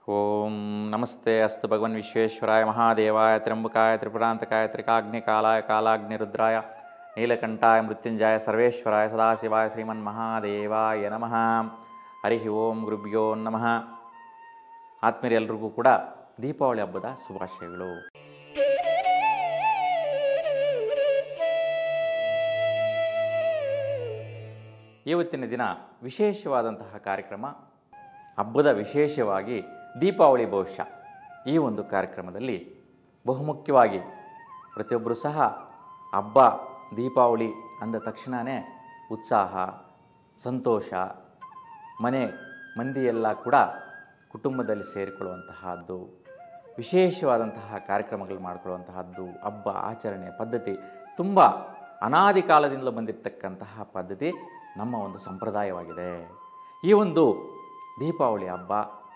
ಓಂ ನಮಸ್ತೆ ಅಸ್ತು ಭಗವನ್ ವಿಶ್ವೇಶ್ವರಾಯ ಮಹಾದೇವಾಯ ತ್ರ್ಯಂಬಕಾಯ ತ್ರಿಪುರಾಂತಕಾಯ ತ್ರಿಕಾಗ್ನಿಕಾಲಾಯ ಕಾಲಾಗ್ನಿರುದ್ರಾಯ ನೀಲಕಂಠಾಯ ಮೃತ್ಯುಂಜಯ ಸರ್ವೇಶ್ವರಾಯ ಸದಾಶಿವಾಯ ಶ್ರೀಮನ್ ಮಹಾದೇವಾಯ ನಮಃ ಹರಿ ಓಂ ಗುರುಭ್ಯೋ ನಮಃ ಆತ್ಮೀಯರೆಲ್ಲರಿಗೂ ಕೂಡ ದೀಪಾವಳಿ ಹಬ್ಬದ ಶುಭಾಶಯಗಳು ಇವತ್ತಿನ ದಿನ ವಿಶೇಷವಾದಂತಹ ಕಾರ್ಯಕ್ರಮ ಹಬ್ಬದ ವಿಶೇಷವಾಗಿ ದೀಪಾವಳಿ ಭವಿಷ್ಯ ಈ ಒಂದು ಕಾರ್ಯಕ್ರಮದಲ್ಲಿ ಬಹುಮುಖ್ಯವಾಗಿ ಪ್ರತಿಯೊಬ್ಬರು ಸಹ ಹಬ್ಬ ದೀಪಾವಳಿ ಅಂದ ತಕ್ಷಣವೇ ಉತ್ಸಾಹ ಸಂತೋಷ ಮನೆ ಮಂದಿಯೆಲ್ಲ ಕೂಡ ಕುಟುಂಬದಲ್ಲಿ ಸೇರಿಕೊಳ್ಳುವಂತಹದ್ದು ವಿಶೇಷವಾದಂತಹ ಕಾರ್ಯಕ್ರಮಗಳು ಮಾಡಿಕೊಳ್ಳುವಂತಹದ್ದು ಹಬ್ಬ ಆಚರಣೆ ಪದ್ಧತಿ ತುಂಬ ಅನಾದಿ ಕಾಲದಿಂದಲೂ ಬಂದಿರತಕ್ಕಂತಹ ಪದ್ಧತಿ ನಮ್ಮ ಒಂದು ಸಂಪ್ರದಾಯವಾಗಿದೆ ಈ ಒಂದು ದೀಪಾವಳಿ ಹಬ್ಬ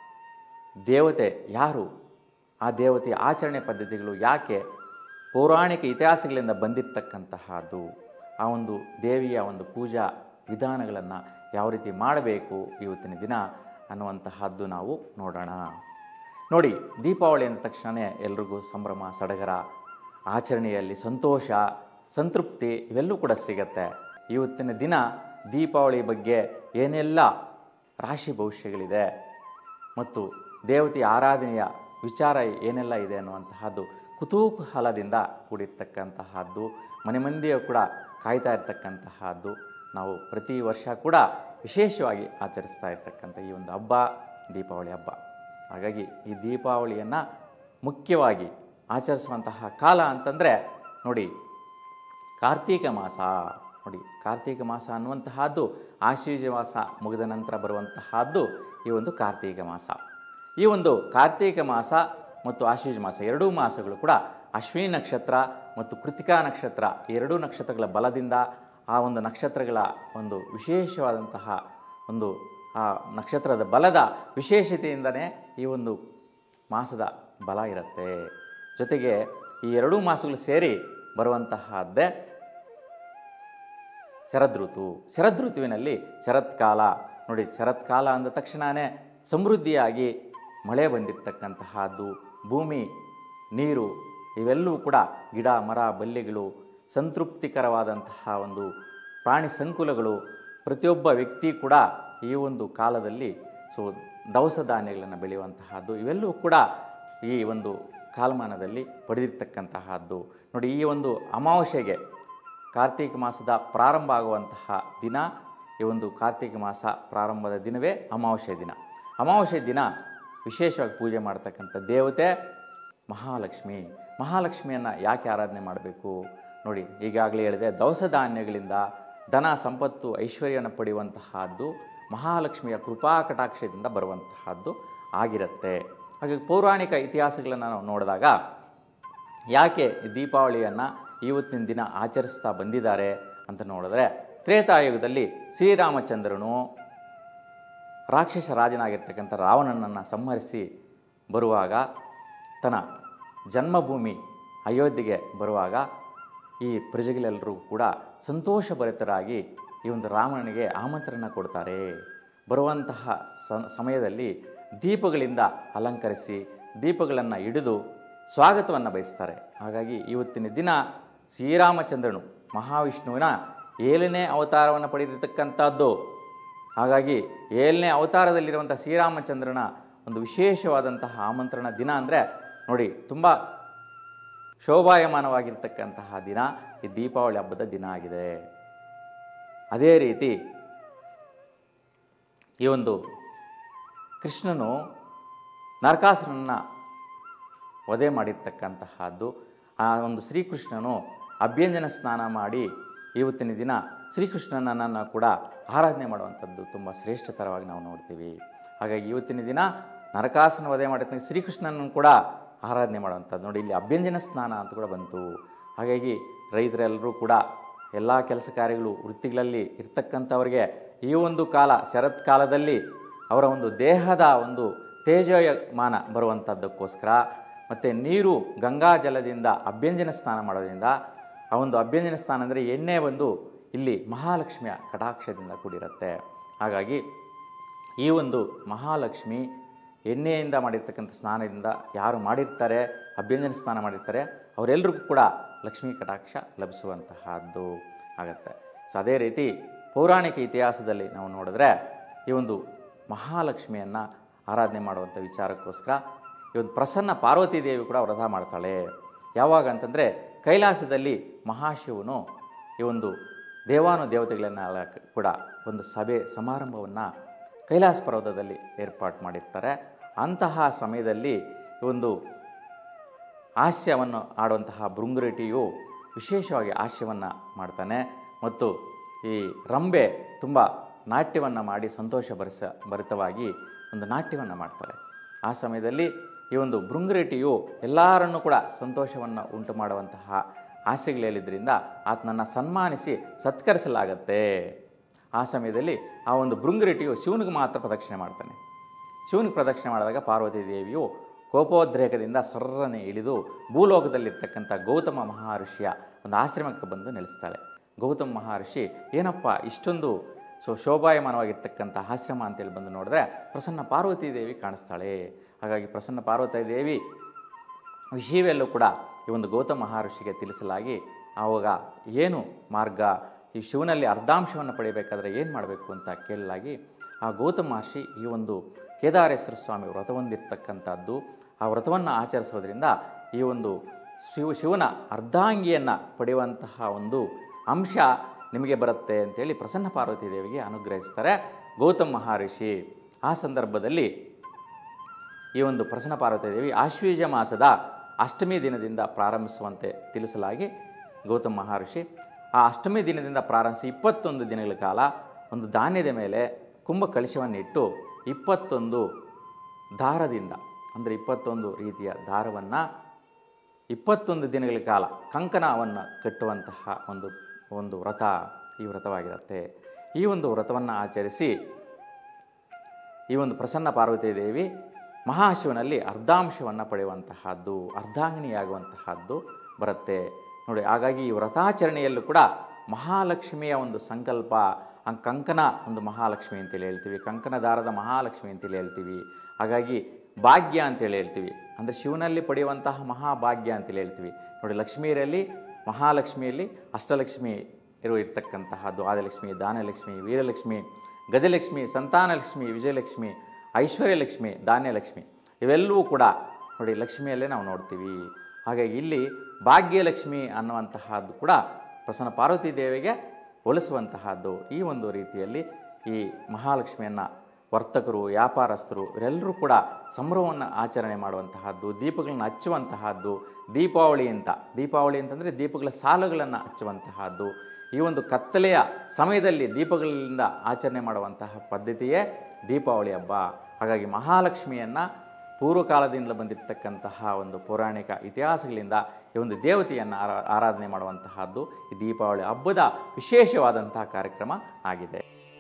ದೇವತೆ ಯಾರು ಆ ದೇವತೆಯ ಆಚರಣೆ ಪದ್ಧತಿಗಳು ಯಾಕೆ ಪೌರಾಣಿಕ ಇತಿಹಾಸಗಳಿಂದ ಬಂದಿರತಕ್ಕಂತಹದ್ದು ಆ ಒಂದು ದೇವಿಯ ಒಂದು ಪೂಜಾ ವಿಧಾನಗಳನ್ನು ಯಾವ ರೀತಿ ಮಾಡಬೇಕು ಇವತ್ತಿನ ದಿನ ಅನ್ನುವಂತಹದ್ದು ನಾವು ನೋಡೋಣ ನೋಡಿ ದೀಪಾವಳಿ ಅಂದ ತಕ್ಷಣವೇ ಎಲ್ರಿಗೂ ಸಂಭ್ರಮ ಸಡಗರ ಆಚರಣೆಯಲ್ಲಿ ಸಂತೋಷ ಸಂತೃಪ್ತಿ ಇವೆಲ್ಲವೂ ಕೂಡ ಸಿಗತ್ತೆ ಇವತ್ತಿನ ದಿನ ದೀಪಾವಳಿ ಬಗ್ಗೆ ಏನೆಲ್ಲ ರಾಶಿ ಭವಿಷ್ಯಗಳಿದೆ ಮತ್ತು ದೇವತೆಯ ಆರಾಧನೆಯ ವಿಚಾರ ಏನೆಲ್ಲ ಇದೆ ಅನ್ನುವಂತಹದ್ದು ಕುತೂಹಲದಿಂದ ಕೂಡಿರ್ತಕ್ಕಂತಹದ್ದು ಮನೆ ಮಂದಿಯು ಕೂಡ ಕಾಯ್ತಾ ಇರ್ತಕ್ಕಂತಹದ್ದು ನಾವು ಪ್ರತಿ ವರ್ಷ ಕೂಡ ವಿಶೇಷವಾಗಿ ಆಚರಿಸ್ತಾ ಇರ್ತಕ್ಕಂಥ ಈ ಒಂದು ಹಬ್ಬ ದೀಪಾವಳಿ ಹಬ್ಬ ಹಾಗಾಗಿ ಈ ದೀಪಾವಳಿಯನ್ನು ಮುಖ್ಯವಾಗಿ ಆಚರಿಸುವಂತಹ ಕಾಲ ಅಂತಂದರೆ ನೋಡಿ ಕಾರ್ತೀಕ ಮಾಸ ನೋಡಿ ಕಾರ್ತೀಕ ಮಾಸ ಅನ್ನುವಂತಹದ್ದು ಆಶ್ವೀಜ ಮಾಸ ಮುಗಿದ ನಂತರ ಬರುವಂತಹದ್ದು ಈ ಒಂದು ಕಾರ್ತೀಕ ಮಾಸ ಈ ಒಂದು ಕಾರ್ತೀಕ ಮಾಸ ಮತ್ತು ಆಶ್ವೀಜ ಮಾಸ ಎರಡೂ ಮಾಸಗಳು ಕೂಡ ಅಶ್ವಿನಿ ನಕ್ಷತ್ರ ಮತ್ತು ಕೃತಿಕಾ ನಕ್ಷತ್ರ ಈ ಎರಡೂ ನಕ್ಷತ್ರಗಳ ಬಲದಿಂದ ಆ ಒಂದು ನಕ್ಷತ್ರಗಳ ಒಂದು ವಿಶೇಷವಾದಂತಹ ಒಂದು ಆ ನಕ್ಷತ್ರದ ಬಲದ ವಿಶೇಷತೆಯಿಂದನೇ ಈ ಒಂದು ಮಾಸದ ಬಲ ಇರುತ್ತೆ ಜೊತೆಗೆ ಈ ಎರಡೂ ಮಾಸಗಳು ಸೇರಿ ಬರುವಂತಹದ್ದೇ ಶರದೃತು ಶರದೃತುವಿನಲ್ಲಿ ಶರತ್ಕಾಲ ನೋಡಿ ಶರತ್ಕಾಲ ಅಂದ ತಕ್ಷಣವೇ ಸಮೃದ್ಧಿಯಾಗಿ ಮಳೆ ಬಂದಿರತಕ್ಕಂತಹದ್ದು ಭೂಮಿ ನೀರು ಇವೆಲ್ಲವೂ ಕೂಡ ಗಿಡ ಮರ ಬಳ್ಳಿಗಳು ಸಂತೃಪ್ತಿಕರವಾದಂತಹ ಒಂದು ಪ್ರಾಣಿ ಸಂಕುಲಗಳು ಪ್ರತಿಯೊಬ್ಬ ವ್ಯಕ್ತಿ ಕೂಡ ಈ ಒಂದು ಕಾಲದಲ್ಲಿ ಸೊ ದವಸ ಧಾನ್ಯಗಳನ್ನು ಬೆಳೆಯುವಂತಹದ್ದು ಇವೆಲ್ಲವೂ ಕೂಡ ಈ ಒಂದು ಕಾಲಮಾನದಲ್ಲಿ ಪಡೆದಿರ್ತಕ್ಕಂತಹದ್ದು ನೋಡಿ ಈ ಒಂದು ಅಮಾವಾಸ್ಯೆಗೆ ಕಾರ್ತೀಕ ಮಾಸದ ಪ್ರಾರಂಭ ಆಗುವಂತಹ ದಿನ ಈ ಒಂದು ಕಾರ್ತೀಕ ಮಾಸ ಪ್ರಾರಂಭದ ದಿನವೇ ಅಮಾವಾಸ್ಯೆ ದಿನ ಅಮಾವಾಸ್ಯೆ ದಿನ ವಿಶೇಷವಾಗಿ ಪೂಜೆ ಮಾಡ್ತಕ್ಕಂಥ ದೇವತೆ ಮಹಾಲಕ್ಷ್ಮಿ ಮಹಾಲಕ್ಷ್ಮಿಯನ್ನು ಯಾಕೆ ಆರಾಧನೆ ಮಾಡಬೇಕು ನೋಡಿ ಈಗಾಗಲೇ ಹೇಳಿದೆ ದವಸ ಧಾನ್ಯಗಳಿಂದ ಧನ ಸಂಪತ್ತು ಐಶ್ವರ್ಯನ ಪಡೆಯುವಂತಹದ್ದು ಮಹಾಲಕ್ಷ್ಮಿಯ ಕೃಪಾ ಕಟಾಕ್ಷದಿಂದ ಬರುವಂತಹದ್ದು ಆಗಿರುತ್ತೆ ಹಾಗಾಗಿ ಪೌರಾಣಿಕ ಇತಿಹಾಸಗಳನ್ನು ನಾವು ನೋಡಿದಾಗ ಯಾಕೆ ಈ ದೀಪಾವಳಿಯನ್ನು ಇವತ್ತಿನ ದಿನ ಆಚರಿಸ್ತಾ ಬಂದಿದ್ದಾರೆ ಅಂತ ನೋಡಿದ್ರೆ ತ್ರೇತಾಯುಗದಲ್ಲಿ ಶ್ರೀರಾಮಚಂದ್ರನು ರಾಕ್ಷಸ ರಾಜನಾಗಿರ್ತಕ್ಕಂಥ ರಾವಣನನ್ನು ಸಂಹರಿಸಿ ಬರುವಾಗ ತನ್ನ ಜನ್ಮಭೂಮಿ ಅಯೋಧ್ಯೆಗೆ ಬರುವಾಗ ಈ ಪ್ರಜೆಗಳೆಲ್ಲರೂ ಕೂಡ ಸಂತೋಷಭರಿತರಾಗಿ ಈ ಒಂದು ರಾವಣನಿಗೆ ಆಮಂತ್ರಣ ಕೊಡ್ತಾರೆ ಬರುವಂತಹ ಸ ಸಮಯದಲ್ಲಿ ದೀಪಗಳಿಂದ ಅಲಂಕರಿಸಿ ದೀಪಗಳನ್ನು ಹಿಡಿದು ಸ್ವಾಗತವನ್ನು ಬಯಸ್ತಾರೆ ಹಾಗಾಗಿ ಇವತ್ತಿನ ದಿನ ಶ್ರೀರಾಮಚಂದ್ರನು ಮಹಾವಿಷ್ಣುವಿನ ಏಳನೇ ಅವತಾರವನ್ನು ಪಡೆದಿರ್ತಕ್ಕಂಥದ್ದು ಹಾಗಾಗಿ ಏಳನೇ ಅವತಾರದಲ್ಲಿರುವಂಥ ಶ್ರೀರಾಮಚಂದ್ರನ ಒಂದು ವಿಶೇಷವಾದಂತಹ ಆಮಂತ್ರಣ ದಿನ ಅಂದರೆ ನೋಡಿ ತುಂಬ ಶೋಭಾಯಮಾನವಾಗಿರ್ತಕ್ಕಂತಹ ದಿನ ಈ ದೀಪಾವಳಿ ಹಬ್ಬದ ದಿನ ಆಗಿದೆ ಅದೇ ರೀತಿ ಈ ಒಂದು ಕೃಷ್ಣನು ನರಕಾಸುರನನ್ನು ವಧೆ ಮಾಡಿರ್ತಕ್ಕಂತಹದ್ದು ಆ ಒಂದು ಶ್ರೀಕೃಷ್ಣನು ಅಭ್ಯಂಜನ ಸ್ನಾನ ಮಾಡಿ ಇವತ್ತಿನ ದಿನ ಶ್ರೀಕೃಷ್ಣನನ್ನು ಕೂಡ ಆರಾಧನೆ ಮಾಡುವಂಥದ್ದು ತುಂಬ ಶ್ರೇಷ್ಠತರವಾಗಿ ನಾವು ನೋಡ್ತೀವಿ ಹಾಗಾಗಿ ಇವತ್ತಿನ ದಿನ ನರಕಾಸನ ವಧೆ ಮಾಡಿರ್ತಕ್ಕ ಶ್ರೀಕೃಷ್ಣನನ್ನು ಕೂಡ ಆರಾಧನೆ ಮಾಡುವಂಥದ್ದು ನೋಡಿ ಇಲ್ಲಿ ಅಭ್ಯಂಜನ ಸ್ನಾನ ಅಂತ ಕೂಡ ಬಂತು ಹಾಗಾಗಿ ರೈತರೆಲ್ಲರೂ ಕೂಡ ಎಲ್ಲ ಕೆಲಸ ಕಾರ್ಯಗಳು ವೃತ್ತಿಗಳಲ್ಲಿ ಇರ್ತಕ್ಕಂಥವ್ರಿಗೆ ಈ ಒಂದು ಕಾಲ ಶರತ್ ಕಾಲದಲ್ಲಿ ಅವರ ಒಂದು ದೇಹದ ಒಂದು ತೇಜೋಯಮಾನ ಬರುವಂಥದ್ದಕ್ಕೋಸ್ಕರ ಮತ್ತು ನೀರು ಗಂಗಾ ಜಲದಿಂದ ಅಭ್ಯಂಜನ ಸ್ನಾನ ಮಾಡೋದ್ರಿಂದ ಆ ಒಂದು ಅಭ್ಯಂಜನ ಸ್ನಾನ ಅಂದರೆ ಎಣ್ಣೆ ಬಂದು ಇಲ್ಲಿ ಮಹಾಲಕ್ಷ್ಮಿಯ ಕಟಾಕ್ಷದಿಂದ ಕೂಡಿರುತ್ತೆ ಹಾಗಾಗಿ ಈ ಒಂದು ಮಹಾಲಕ್ಷ್ಮಿ ಎಣ್ಣೆಯಿಂದ ಮಾಡಿರ್ತಕ್ಕಂಥ ಸ್ನಾನದಿಂದ ಯಾರು ಮಾಡಿರ್ತಾರೆ ಅಭ್ಯಂಜನ ಸ್ನಾನ ಮಾಡಿರ್ತಾರೆ ಅವರೆಲ್ಲರಿಗೂ ಕೂಡ ಲಕ್ಷ್ಮೀ ಕಟಾಕ್ಷ ಲಭಿಸುವಂತಹದ್ದು ಆಗತ್ತೆ ಸೊ ಅದೇ ರೀತಿ ಪೌರಾಣಿಕ ಇತಿಹಾಸದಲ್ಲಿ ನಾವು ನೋಡಿದ್ರೆ ಈ ಒಂದು ಮಹಾಲಕ್ಷ್ಮಿಯನ್ನು ಆರಾಧನೆ ಮಾಡುವಂಥ ವಿಚಾರಕ್ಕೋಸ್ಕರ ಈ ಒಂದು ಪ್ರಸನ್ನ ಪಾರ್ವತಿ ದೇವಿ ಕೂಡ ವ್ರತ ಮಾಡ್ತಾಳೆ ಯಾವಾಗ ಅಂತಂದರೆ ಕೈಲಾಸದಲ್ಲಿ ಮಹಾಶಿವನು ಈ ಒಂದು ದೇವಾನು ದೇವತೆಗಳನ್ನೆಲ್ಲ ಕೂಡ ಒಂದು ಸಭೆ ಸಮಾರಂಭವನ್ನು ಕೈಲಾಸ ಪರ್ವತದಲ್ಲಿ ಏರ್ಪಾಡು ಮಾಡಿರ್ತಾರೆ ಅಂತಹ ಸಮಯದಲ್ಲಿ ಈ ಒಂದು ಹಾಸ್ಯವನ್ನು ಆಡುವಂತಹ ಭೃಂಗುರಿಟಿಯು ವಿಶೇಷವಾಗಿ ಹಾಸ್ಯವನ್ನು ಮಾಡ್ತಾನೆ ಮತ್ತು ಈ ರಂಬೆ ತುಂಬ ನಾಟ್ಯವನ್ನು ಮಾಡಿ ಸಂತೋಷ ಭರಿಸ ಭರಿತವಾಗಿ ಒಂದು ನಾಟ್ಯವನ್ನು ಮಾಡ್ತಾರೆ ಆ ಸಮಯದಲ್ಲಿ ಈ ಒಂದು ಭೃಂಗುರಿಟಿಯು ಎಲ್ಲರನ್ನೂ ಕೂಡ ಸಂತೋಷವನ್ನು ಉಂಟು ಮಾಡುವಂತಹ ಆಸೆಗಳು ಹೇಳಿದ್ರಿಂದ ಆತನನ್ನು ಸನ್ಮಾನಿಸಿ ಸತ್ಕರಿಸಲಾಗತ್ತೆ ಆ ಸಮಯದಲ್ಲಿ ಆ ಒಂದು ಭೃಂಗುರಿಟಿಯು ಶಿವನಿಗೆ ಮಾತ್ರ ಪ್ರದಕ್ಷಿಣೆ ಮಾಡ್ತಾನೆ ಶಿವನಿಗೆ ಪ್ರದಕ್ಷಿಣೆ ಮಾಡಿದಾಗ ಪಾರ್ವತಿ ದೇವಿಯು ಕೋಪೋದ್ರೇಕದಿಂದ ಸರ್ರನೆ ಇಳಿದು ಭೂಲೋಕದಲ್ಲಿರ್ತಕ್ಕಂಥ ಗೌತಮ ಮಹರ್ಷಿಯ ಒಂದು ಆಶ್ರಮಕ್ಕೆ ಬಂದು ನೆಲೆಸ್ತಾಳೆ ಗೌತಮ ಮಹರ್ಷಿ ಏನಪ್ಪ ಇಷ್ಟೊಂದು ಸೊ ಶೋಭಾಯಮಾನವಾಗಿರ್ತಕ್ಕಂಥ ಆಶ್ರಮ ಅಂತೇಳಿ ಬಂದು ನೋಡಿದ್ರೆ ಪ್ರಸನ್ನ ಪಾರ್ವತಿ ದೇವಿ ಕಾಣಿಸ್ತಾಳೆ ಹಾಗಾಗಿ ಪ್ರಸನ್ನ ಪಾರ್ವತಿ ದೇವಿ ವಿಷಯವೆಲ್ಲೂ ಕೂಡ ಈ ಒಂದು ಗೌತಮ ಮಹರ್ಷಿಗೆ ತಿಳಿಸಲಾಗಿ ಆವಾಗ ಏನು ಮಾರ್ಗ ಈ ಶಿವನಲ್ಲಿ ಅರ್ಧಾಂಶವನ್ನು ಪಡೆಯಬೇಕಾದ್ರೆ ಏನು ಮಾಡಬೇಕು ಅಂತ ಕೇಳಲಾಗಿ ಆ ಗೌತಮ ಮಹರ್ಷಿ ಈ ಒಂದು ಕೇದಾರೇಶ್ವರ ಸ್ವಾಮಿ ವ್ರತ ಹೊಂದಿರತಕ್ಕಂಥದ್ದು ಆ ವ್ರತವನ್ನು ಆಚರಿಸೋದ್ರಿಂದ ಈ ಒಂದು ಶಿವ ಶಿವನ ಅರ್ಧಾಂಗಿಯನ್ನು ಪಡೆಯುವಂತಹ ಒಂದು ಅಂಶ ನಿಮಗೆ ಬರುತ್ತೆ ಅಂತೇಳಿ ಪ್ರಸನ್ನ ಪಾರ್ವತಿ ದೇವಿಗೆ ಅನುಗ್ರಹಿಸ್ತಾರೆ ಗೌತಮ ಮಹರ್ಷಿ ಆ ಸಂದರ್ಭದಲ್ಲಿ ಈ ಒಂದು ಪ್ರಸನ್ನ ಪಾರ್ವತಿ ದೇವಿ ಆಶ್ವೀಜ ಮಾಸದ ಅಷ್ಟಮಿ ದಿನದಿಂದ ಪ್ರಾರಂಭಿಸುವಂತೆ ತಿಳಿಸಲಾಗಿ ಗೌತಮ ಮಹರ್ಷಿ ಆ ಅಷ್ಟಮಿ ದಿನದಿಂದ ಪ್ರಾರಂಭಿಸಿ ಇಪ್ಪತ್ತೊಂದು ದಿನಗಳ ಕಾಲ ಒಂದು ಧಾನ್ಯದ ಮೇಲೆ ಕುಂಭ ಕಲಶವನ್ನು ಇಟ್ಟು ಇಪ್ಪತ್ತೊಂದು ದಾರದಿಂದ ಅಂದರೆ ಇಪ್ಪತ್ತೊಂದು ರೀತಿಯ ದಾರವನ್ನು ಇಪ್ಪತ್ತೊಂದು ದಿನಗಳ ಕಾಲ ಕಂಕಣವನ್ನು ಕಟ್ಟುವಂತಹ ಒಂದು ಒಂದು ವ್ರತ ಈ ವ್ರತವಾಗಿರುತ್ತೆ ಈ ಒಂದು ವ್ರತವನ್ನು ಆಚರಿಸಿ ಈ ಒಂದು ಪ್ರಸನ್ನ ಪಾರ್ವತಿ ದೇವಿ ಮಹಾಶಿವನಲ್ಲಿ ಅರ್ಧಾಂಶವನ್ನು ಪಡೆಯುವಂತಹದ್ದು ಅರ್ಧಾಂಗಿನಿಯಾಗುವಂತಹದ್ದು ಬರುತ್ತೆ ನೋಡಿ ಹಾಗಾಗಿ ಈ ವ್ರತಾಚರಣೆಯಲ್ಲೂ ಕೂಡ ಮಹಾಲಕ್ಷ್ಮಿಯ ಒಂದು ಸಂಕಲ್ಪ ಆ ಕಂಕಣ ಒಂದು ಮಹಾಲಕ್ಷ್ಮಿ ಅಂತೇಳಿ ಹೇಳ್ತೀವಿ ಕಂಕಣ ದಾರದ ಮಹಾಲಕ್ಷ್ಮಿ ಅಂತೇಳಿ ಹೇಳ್ತೀವಿ ಹಾಗಾಗಿ ಭಾಗ್ಯ ಅಂತೇಳಿ ಹೇಳ್ತೀವಿ ಅಂದರೆ ಶಿವನಲ್ಲಿ ಪಡೆಯುವಂತಹ ಮಹಾಭಾಗ್ಯ ಅಂತೇಳಿ ಹೇಳ್ತೀವಿ ನೋಡಿ ಲಕ್ಷ್ಮಿಯರಲ್ಲಿ ಮಹಾಲಕ್ಷ್ಮಿಯಲ್ಲಿ ಅಷ್ಟಲಕ್ಷ್ಮಿ ಇರುವ ಇರ್ತಕ್ಕಂತಹದ್ದು ಆದಿಲಕ್ಷ್ಮಿ ದಾನಲಕ್ಷ್ಮಿ ವೀರಲಕ್ಷ್ಮಿ ಗಜಲಕ್ಷ್ಮಿ ಸಂತಾನಲಕ್ಷ್ಮಿ ವಿಜಯಲಕ್ಷ್ಮಿ ಐಶ್ವರ್ಯಲಕ್ಷ್ಮಿ ಧಾನ್ಯಲಕ್ಷ್ಮಿ ಇವೆಲ್ಲವೂ ಕೂಡ ನೋಡಿ ಲಕ್ಷ್ಮಿಯಲ್ಲೇ ನಾವು ನೋಡ್ತೀವಿ ಹಾಗಾಗಿ ಇಲ್ಲಿ ಭಾಗ್ಯಲಕ್ಷ್ಮಿ ಅನ್ನುವಂತಹದ್ದು ಕೂಡ ಪ್ರಸನ್ನ ಪಾರ್ವತಿ ದೇವಿಗೆ ಹೋಲಿಸುವಂತಹದ್ದು ಈ ಒಂದು ರೀತಿಯಲ್ಲಿ ಈ ಮಹಾಲಕ್ಷ್ಮಿಯನ್ನು ವರ್ತಕರು ವ್ಯಾಪಾರಸ್ಥರು ಇವರೆಲ್ಲರೂ ಕೂಡ ಸಂಭ್ರಮವನ್ನು ಆಚರಣೆ ಮಾಡುವಂತಹದ್ದು ದೀಪಗಳನ್ನು ಹಚ್ಚುವಂತಹದ್ದು ದೀಪಾವಳಿ ಅಂತ ದೀಪಾವಳಿ ಅಂತಂದರೆ ದೀಪಗಳ ಸಾಲುಗಳನ್ನು ಹಚ್ಚುವಂತಹದ್ದು ಈ ಒಂದು ಕತ್ತಲೆಯ ಸಮಯದಲ್ಲಿ ದೀಪಗಳಿಂದ ಆಚರಣೆ ಮಾಡುವಂತಹ ಪದ್ಧತಿಯೇ ದೀಪಾವಳಿ ಹಬ್ಬ ಹಾಗಾಗಿ ಮಹಾಲಕ್ಷ್ಮಿಯನ್ನು ಪೂರ್ವಕಾಲದಿಂದ ಬಂದಿರತಕ್ಕಂತಹ ಒಂದು ಪೌರಾಣಿಕ ಇತಿಹಾಸಗಳಿಂದ ಈ ಒಂದು ದೇವತೆಯನ್ನು ಆರಾ ಆರಾಧನೆ ಮಾಡುವಂತಹದ್ದು ಈ ದೀಪಾವಳಿ ಹಬ್ಬದ ವಿಶೇಷವಾದಂತಹ ಕಾರ್ಯಕ್ರಮ ಆಗಿದೆ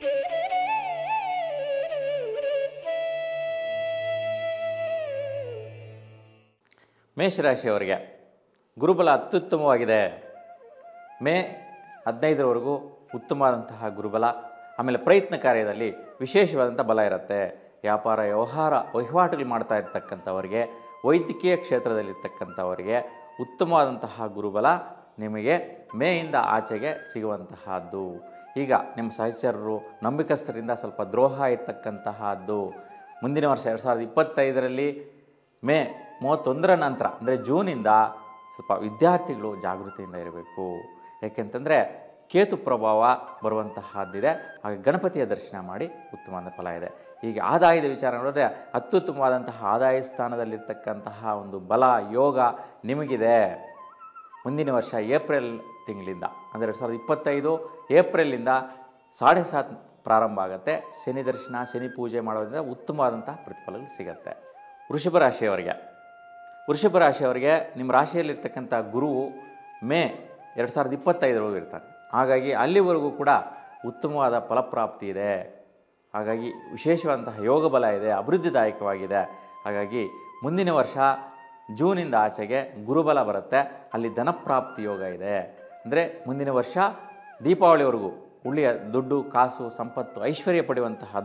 ಮೇಷರಾಶಿಯವರಿಗೆ ಗುರುಬಲ ಅತ್ಯುತ್ತಮವಾಗಿದೆ ಮೇ ಹದಿನೈದರವರೆಗೂ ಉತ್ತಮವಾದಂತಹ ಗುರುಬಲ ಆಮೇಲೆ ಪ್ರಯತ್ನ ಕಾರ್ಯದಲ್ಲಿ ವಿಶೇಷವಾದಂಥ ಬಲ ಇರುತ್ತೆ ವ್ಯಾಪಾರ ವ್ಯವಹಾರ ವಹಿವಾಟುಗಳು ಮಾಡ್ತಾ ಇರ್ತಕ್ಕಂಥವರಿಗೆ ವೈದ್ಯಕೀಯ ಕ್ಷೇತ್ರದಲ್ಲಿರ್ತಕ್ಕಂಥವರಿಗೆ ಉತ್ತಮವಾದಂತಹ ಗುರುಬಲ ನಿಮಗೆ ಮೇಯಿಂದ ಆಚೆಗೆ ಸಿಗುವಂತಹದ್ದು ಈಗ ನಿಮ್ಮ ಸಹಚರರು ನಂಬಿಕಸ್ಥರಿಂದ ಸ್ವಲ್ಪ ದ್ರೋಹ ಇರ್ತಕ್ಕಂತಹದ್ದು ಮುಂದಿನ ವರ್ಷ ಎರಡು ಸಾವಿರದ ಇಪ್ಪತ್ತೈದರಲ್ಲಿ ಮೇ ಮೂವತ್ತೊಂದರ ನಂತರ ಅಂದರೆ ಜೂನಿಂದ ಸ್ವಲ್ಪ ವಿದ್ಯಾರ್ಥಿಗಳು ಜಾಗೃತಿಯಿಂದ ಇರಬೇಕು ಏಕೆಂತಂದರೆ ಕೇತು ಪ್ರಭಾವ ಬರುವಂತಹದ್ದಿದೆ ಹಾಗೆ ಗಣಪತಿಯ ದರ್ಶನ ಮಾಡಿ ಉತ್ತಮವಾದ ಫಲ ಇದೆ ಹೀಗೆ ಆದಾಯದ ವಿಚಾರ ನೋಡಿದ್ರೆ ಅತ್ಯುತ್ತಮವಾದಂತಹ ಆದಾಯ ಸ್ಥಾನದಲ್ಲಿರ್ತಕ್ಕಂತಹ ಒಂದು ಬಲ ಯೋಗ ನಿಮಗಿದೆ ಮುಂದಿನ ವರ್ಷ ಏಪ್ರಿಲ್ ತಿಂಗಳಿಂದ ಅಂದರೆ ಎರಡು ಸಾವಿರದ ಇಪ್ಪತ್ತೈದು ಏಪ್ರಿಲಿಂದ ಸಾಡೆ ಸಾತ್ ಪ್ರಾರಂಭ ಆಗುತ್ತೆ ಶನಿ ದರ್ಶನ ಶನಿ ಪೂಜೆ ಮಾಡೋದ್ರಿಂದ ಉತ್ತಮವಾದಂತಹ ಪ್ರತಿಫಲಗಳು ಸಿಗುತ್ತೆ ವೃಷಭ ರಾಶಿಯವರಿಗೆ ವೃಷಭ ರಾಶಿಯವರಿಗೆ ನಿಮ್ಮ ರಾಶಿಯಲ್ಲಿರ್ತಕ್ಕಂಥ ಗುರುವು ಮೇ ಎರಡು ಸಾವಿರದ ಇಪ್ಪತ್ತೈದರವರೆಗೂ ಇರ್ತಾರೆ ಹಾಗಾಗಿ ಅಲ್ಲಿವರೆಗೂ ಕೂಡ ಉತ್ತಮವಾದ ಫಲಪ್ರಾಪ್ತಿ ಇದೆ ಹಾಗಾಗಿ ವಿಶೇಷವಾದಂತಹ ಯೋಗ ಬಲ ಇದೆ ಅಭಿವೃದ್ಧಿದಾಯಕವಾಗಿದೆ ಹಾಗಾಗಿ ಮುಂದಿನ ವರ್ಷ ಜೂನಿಂದ ಆಚೆಗೆ ಗುರುಬಲ ಬರುತ್ತೆ ಅಲ್ಲಿ ಧನಪ್ರಾಪ್ತಿ ಯೋಗ ಇದೆ ಅಂದರೆ ಮುಂದಿನ ವರ್ಷ ದೀಪಾವಳಿವರೆಗೂ ಉಳಿಯ ದುಡ್ಡು ಕಾಸು ಸಂಪತ್ತು ಐಶ್ವರ್ಯ ಪಡೆಯುವಂತಹದ್ದು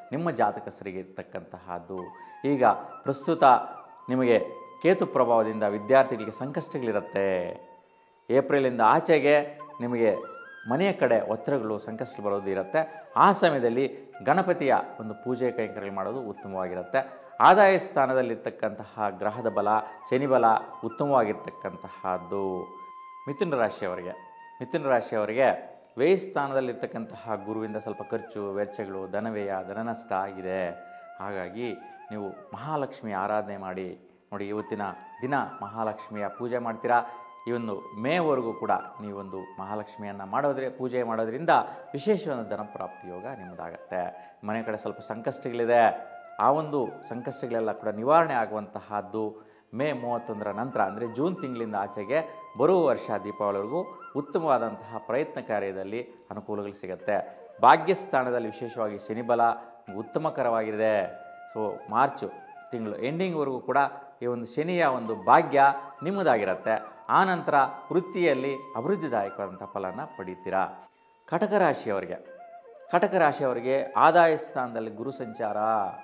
ನಿಮ್ಮ ಜಾತಕಸ್ಥರಿಗೆ ಇರ್ತಕ್ಕಂತಹದ್ದು ಈಗ ಪ್ರಸ್ತುತ ನಿಮಗೆ ಕೇತು ಪ್ರಭಾವದಿಂದ ವಿದ್ಯಾರ್ಥಿಗಳಿಗೆ ಸಂಕಷ್ಟಗಳಿರುತ್ತೆ ಏಪ್ರಿಲಿಂದ ಆಚೆಗೆ ನಿಮಗೆ ಮನೆಯ ಕಡೆ ಒತ್ತಡಗಳು ಸಂಕಷ್ಟ ಬರೋದು ಇರುತ್ತೆ ಆ ಸಮಯದಲ್ಲಿ ಗಣಪತಿಯ ಒಂದು ಪೂಜೆ ಕೈಂಕರ್ಯ ಮಾಡೋದು ಉತ್ತಮವಾಗಿರುತ್ತೆ ಆದಾಯ ಸ್ಥಾನದಲ್ಲಿರ್ತಕ್ಕಂತಹ ಗ್ರಹದ ಬಲ ಶನಿ ಬಲ ಉತ್ತಮವಾಗಿರ್ತಕ್ಕಂತಹದ್ದು ಮಿಥುನ ರಾಶಿಯವರಿಗೆ ಮಿಥುನ ರಾಶಿಯವರಿಗೆ ವ್ಯಯ ಸ್ಥಾನದಲ್ಲಿರ್ತಕ್ಕಂತಹ ಗುರುವಿಂದ ಸ್ವಲ್ಪ ಖರ್ಚು ವೆಚ್ಚಗಳು ಧನವ್ಯಯ ಧನನಷ್ಟ ಆಗಿದೆ ಹಾಗಾಗಿ ನೀವು ಮಹಾಲಕ್ಷ್ಮಿ ಆರಾಧನೆ ಮಾಡಿ ನೋಡಿ ಇವತ್ತಿನ ದಿನ ಮಹಾಲಕ್ಷ್ಮಿಯ ಪೂಜೆ ಮಾಡ್ತೀರಾ ಈ ಒಂದು ಮೇವರೆಗೂ ಕೂಡ ನೀವೊಂದು ಮಹಾಲಕ್ಷ್ಮಿಯನ್ನು ಮಾಡೋದ್ರೆ ಪೂಜೆ ಮಾಡೋದ್ರಿಂದ ವಿಶೇಷವಾದ ಧನಪ್ರಾಪ್ತಿ ಯೋಗ ನಿಮ್ಮದಾಗತ್ತೆ ಮನೆ ಕಡೆ ಸ್ವಲ್ಪ ಸಂಕಷ್ಟಗಳಿದೆ ಆ ಒಂದು ಸಂಕಷ್ಟಗಳೆಲ್ಲ ಕೂಡ ನಿವಾರಣೆ ಆಗುವಂತಹದ್ದು ಮೇ ಮೂವತ್ತೊಂದರ ನಂತರ ಅಂದರೆ ಜೂನ್ ತಿಂಗಳಿಂದ ಆಚೆಗೆ ಬರುವ ವರ್ಷ ದೀಪಾವಳಿವರೆಗೂ ಉತ್ತಮವಾದಂತಹ ಪ್ರಯತ್ನ ಕಾರ್ಯದಲ್ಲಿ ಅನುಕೂಲಗಳು ಸಿಗುತ್ತೆ ಭಾಗ್ಯಸ್ಥಾನದಲ್ಲಿ ವಿಶೇಷವಾಗಿ ಶನಿಬಲ ಉತ್ತಮಕರವಾಗಿದೆ ಸೊ ಮಾರ್ಚು ತಿಂಗಳು ಎಂಡಿಂಗ್ವರೆಗೂ ಕೂಡ ಈ ಒಂದು ಶನಿಯ ಒಂದು ಭಾಗ್ಯ ನಿಮ್ಮದಾಗಿರುತ್ತೆ ಆನಂತರ ವೃತ್ತಿಯಲ್ಲಿ ಅಭಿವೃದ್ಧಿದಾಯಕವಾದಂಥ ಫಲನ ಪಡಿತೀರಾ ಕಟಕ ರಾಶಿಯವರಿಗೆ ಕಟಕ ರಾಶಿಯವರಿಗೆ ಆದಾಯ ಸ್ಥಾನದಲ್ಲಿ ಗುರು ಸಂಚಾರ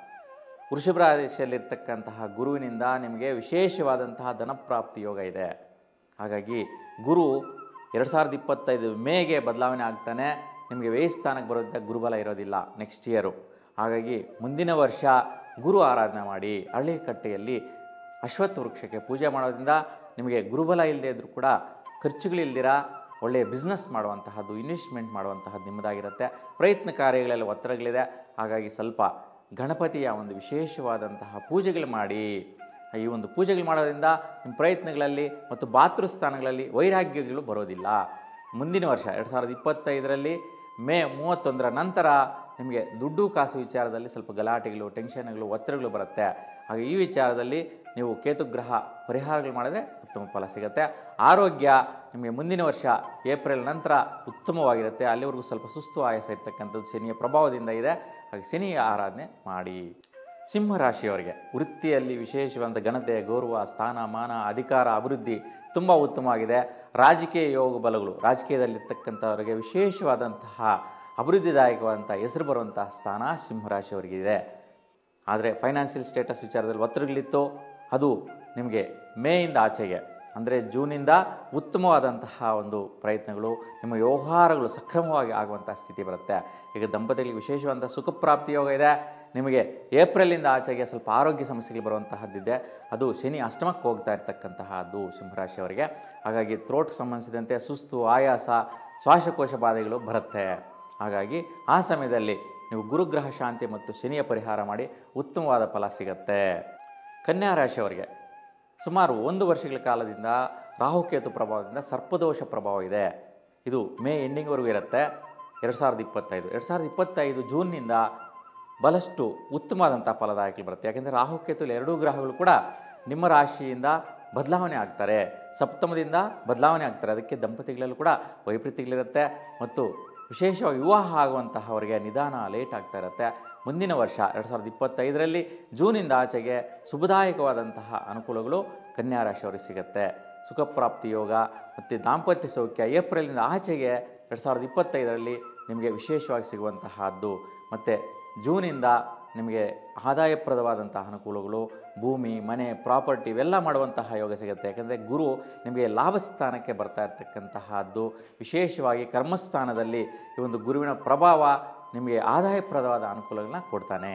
ವೃಷಭ ರಾಶಿಯಲ್ಲಿರ್ತಕ್ಕಂತಹ ಗುರುವಿನಿಂದ ನಿಮಗೆ ವಿಶೇಷವಾದಂತಹ ಧನಪ್ರಾಪ್ತಿ ಯೋಗ ಇದೆ ಹಾಗಾಗಿ ಗುರು ಎರಡು ಸಾವಿರದ ಇಪ್ಪತ್ತೈದು ಮೇಗೆ ಬದಲಾವಣೆ ಆಗ್ತಾನೆ ನಿಮಗೆ ವ್ಯಯ ಸ್ಥಾನಕ್ಕೆ ಬರುತ್ತೆ ಗುರುಬಲ ಇರೋದಿಲ್ಲ ನೆಕ್ಸ್ಟ್ ಇಯರು ಹಾಗಾಗಿ ಮುಂದಿನ ವರ್ಷ ಗುರು ಆರಾಧನೆ ಮಾಡಿ ಹಳ್ಳಿಕಟ್ಟೆಯಲ್ಲಿ ಅಶ್ವತ್ಥ ವೃಕ್ಷಕ್ಕೆ ಪೂಜೆ ಮಾಡೋದ್ರಿಂದ ನಿಮಗೆ ಗುರುಬಲ ಇಲ್ಲದೆ ಇದ್ದರೂ ಕೂಡ ಖರ್ಚುಗಳಿಲ್ದಿರ ಒಳ್ಳೆಯ ಬಿಸ್ನೆಸ್ ಮಾಡುವಂತಹದ್ದು ಇನ್ವೆಸ್ಟ್ಮೆಂಟ್ ಮಾಡುವಂತಹದ್ದು ನಿಮ್ಮದಾಗಿರುತ್ತೆ ಪ್ರಯತ್ನ ಕಾರ್ಯಗಳೆಲ್ಲ ಒತ್ತಡಗಳಿದೆ ಹಾಗಾಗಿ ಸ್ವಲ್ಪ ಗಣಪತಿಯ ಒಂದು ವಿಶೇಷವಾದಂತಹ ಪೂಜೆಗಳು ಮಾಡಿ ಈ ಒಂದು ಪೂಜೆಗಳು ಮಾಡೋದ್ರಿಂದ ನಿಮ್ಮ ಪ್ರಯತ್ನಗಳಲ್ಲಿ ಮತ್ತು ಬಾತೃ ಸ್ಥಾನಗಳಲ್ಲಿ ವೈರಾಗ್ಯಗಳು ಬರೋದಿಲ್ಲ ಮುಂದಿನ ವರ್ಷ ಎರಡು ಸಾವಿರದ ಇಪ್ಪತ್ತೈದರಲ್ಲಿ ಮೇ ಮೂವತ್ತೊಂದರ ನಂತರ ನಿಮಗೆ ದುಡ್ಡು ಕಾಸು ವಿಚಾರದಲ್ಲಿ ಸ್ವಲ್ಪ ಗಲಾಟೆಗಳು ಟೆನ್ಷನ್ಗಳು ಒತ್ತಡಗಳು ಬರುತ್ತೆ ಹಾಗೆ ಈ ವಿಚಾರದಲ್ಲಿ ನೀವು ಕೇತುಗ್ರಹ ಪರಿಹಾರಗಳು ಮಾಡಿದ್ರೆ ಉತ್ತಮ ಫಲ ಸಿಗುತ್ತೆ ಆರೋಗ್ಯ ನಿಮಗೆ ಮುಂದಿನ ವರ್ಷ ಏಪ್ರಿಲ್ ನಂತರ ಉತ್ತಮವಾಗಿರುತ್ತೆ ಅಲ್ಲಿವರೆಗೂ ಸ್ವಲ್ಪ ಸುಸ್ತು ಆಯಾಸ ಇರ್ತಕ್ಕಂಥದ್ದು ಶನಿಯ ಪ್ರಭಾವದಿಂದ ಇದೆ ಹಾಗೆ ಶನಿಯ ಆರಾಧನೆ ಮಾಡಿ ಸಿಂಹರಾಶಿಯವರಿಗೆ ವೃತ್ತಿಯಲ್ಲಿ ವಿಶೇಷವಾದ ಘನತೆ ಗೌರವ ಸ್ಥಾನ ಮಾನ ಅಧಿಕಾರ ಅಭಿವೃದ್ಧಿ ತುಂಬ ಉತ್ತಮವಾಗಿದೆ ರಾಜಕೀಯ ಯೋಗ ಬಲಗಳು ರಾಜಕೀಯದಲ್ಲಿರ್ತಕ್ಕಂಥವರಿಗೆ ವಿಶೇಷವಾದಂತಹ ಅಭಿವೃದ್ಧಿದಾಯಕವಾದಂಥ ಹೆಸರು ಬರುವಂತಹ ಸ್ಥಾನ ಸಿಂಹರಾಶಿಯವರಿಗೆ ಇದೆ ಆದರೆ ಫೈನಾನ್ಷಿಯಲ್ ಸ್ಟೇಟಸ್ ವಿಚಾರದಲ್ಲಿ ಒತ್ತಡಗಳಿತ್ತು ಅದು ನಿಮಗೆ ಮೇಯಿಂದ ಆಚೆಗೆ ಅಂದರೆ ಜೂನಿಂದ ಉತ್ತಮವಾದಂತಹ ಒಂದು ಪ್ರಯತ್ನಗಳು ನಿಮ್ಮ ವ್ಯವಹಾರಗಳು ಸಕ್ರಮವಾಗಿ ಆಗುವಂಥ ಸ್ಥಿತಿ ಬರುತ್ತೆ ಈಗ ದಂಪತಿಗಳಿಗೆ ವಿಶೇಷವಾದಂಥ ಸುಖ ಪ್ರಾಪ್ತಿ ಯೋಗ ಇದೆ ನಿಮಗೆ ಏಪ್ರಿಲಿಂದ ಆಚೆಗೆ ಸ್ವಲ್ಪ ಆರೋಗ್ಯ ಸಮಸ್ಯೆಗಳು ಬರುವಂತಹದ್ದಿದೆ ಅದು ಶನಿ ಅಷ್ಟಮಕ್ಕೆ ಹೋಗ್ತಾ ಇರ್ತಕ್ಕಂತಹದ್ದು ಸಿಂಹರಾಶಿಯವರಿಗೆ ಹಾಗಾಗಿ ಥ್ರೋಟ್ಗೆ ಸಂಬಂಧಿಸಿದಂತೆ ಸುಸ್ತು ಆಯಾಸ ಶ್ವಾಸಕೋಶ ಬಾಧೆಗಳು ಬರುತ್ತೆ ಹಾಗಾಗಿ ಆ ಸಮಯದಲ್ಲಿ ನೀವು ಗುರುಗ್ರಹ ಶಾಂತಿ ಮತ್ತು ಶನಿಯ ಪರಿಹಾರ ಮಾಡಿ ಉತ್ತಮವಾದ ಫಲ ಸಿಗತ್ತೆ ಕನ್ಯಾ ರಾಶಿಯವರಿಗೆ ಸುಮಾರು ಒಂದು ವರ್ಷಗಳ ಕಾಲದಿಂದ ರಾಹುಕೇತು ಪ್ರಭಾವದಿಂದ ಸರ್ಪದೋಷ ಪ್ರಭಾವ ಇದೆ ಇದು ಮೇ ಎಂಡಿಂಗ್ವರೆಗೂ ಇರುತ್ತೆ ಎರಡು ಸಾವಿರದ ಇಪ್ಪತ್ತೈದು ಎರಡು ಸಾವಿರದ ಇಪ್ಪತ್ತೈದು ಜೂನ್ನಿಂದ ಬಹಳಷ್ಟು ಉತ್ತಮವಾದಂಥ ಫಲದಾಯಕಗಳು ಬರುತ್ತೆ ಯಾಕೆಂದರೆ ರಾಹುಕೇತು ಎರಡೂ ಗ್ರಹಗಳು ಕೂಡ ನಿಮ್ಮ ರಾಶಿಯಿಂದ ಬದಲಾವಣೆ ಆಗ್ತಾರೆ ಸಪ್ತಮದಿಂದ ಬದಲಾವಣೆ ಆಗ್ತಾರೆ ಅದಕ್ಕೆ ದಂಪತಿಗಳಲ್ಲೂ ಕೂಡ ವೈಪರೀತ್ಯಗಳಿರುತ್ತೆ ಮತ್ತು ವಿಶೇಷವಾಗಿ ವಿವಾಹ ಆಗುವಂತಹವರಿಗೆ ನಿಧಾನ ಲೇಟ್ ಆಗ್ತಾ ಇರುತ್ತೆ ಮುಂದಿನ ವರ್ಷ ಎರಡು ಸಾವಿರದ ಇಪ್ಪತ್ತೈದರಲ್ಲಿ ಜೂನಿಂದ ಆಚೆಗೆ ಶುಭದಾಯಕವಾದಂತಹ ಅನುಕೂಲಗಳು ಕನ್ಯಾ ರಾಶಿಯವರಿಗೆ ಸಿಗುತ್ತೆ ಸುಖಪ್ರಾಪ್ತಿ ಯೋಗ ಮತ್ತು ದಾಂಪತ್ಯ ಸೌಖ್ಯ ಏಪ್ರಿಲಿಂದ ಆಚೆಗೆ ಎರಡು ಸಾವಿರದ ಇಪ್ಪತ್ತೈದರಲ್ಲಿ ನಿಮಗೆ ವಿಶೇಷವಾಗಿ ಸಿಗುವಂತಹದ್ದು ಮತ್ತು ಜೂನಿಂದ ನಿಮಗೆ ಆದಾಯಪ್ರದವಾದಂತಹ ಅನುಕೂಲಗಳು ಭೂಮಿ ಮನೆ ಪ್ರಾಪರ್ಟಿ ಇವೆಲ್ಲ ಮಾಡುವಂತಹ ಯೋಗ ಸಿಗುತ್ತೆ ಯಾಕಂದರೆ ಗುರು ನಿಮಗೆ ಲಾಭ ಸ್ಥಾನಕ್ಕೆ ಬರ್ತಾ ಇರ್ತಕ್ಕಂತಹದ್ದು ವಿಶೇಷವಾಗಿ ಕರ್ಮಸ್ಥಾನದಲ್ಲಿ ಈ ಒಂದು ಗುರುವಿನ ಪ್ರಭಾವ ನಿಮಗೆ ಆದಾಯಪ್ರದವಾದ ಅನುಕೂಲಗಳನ್ನ ಕೊಡ್ತಾನೆ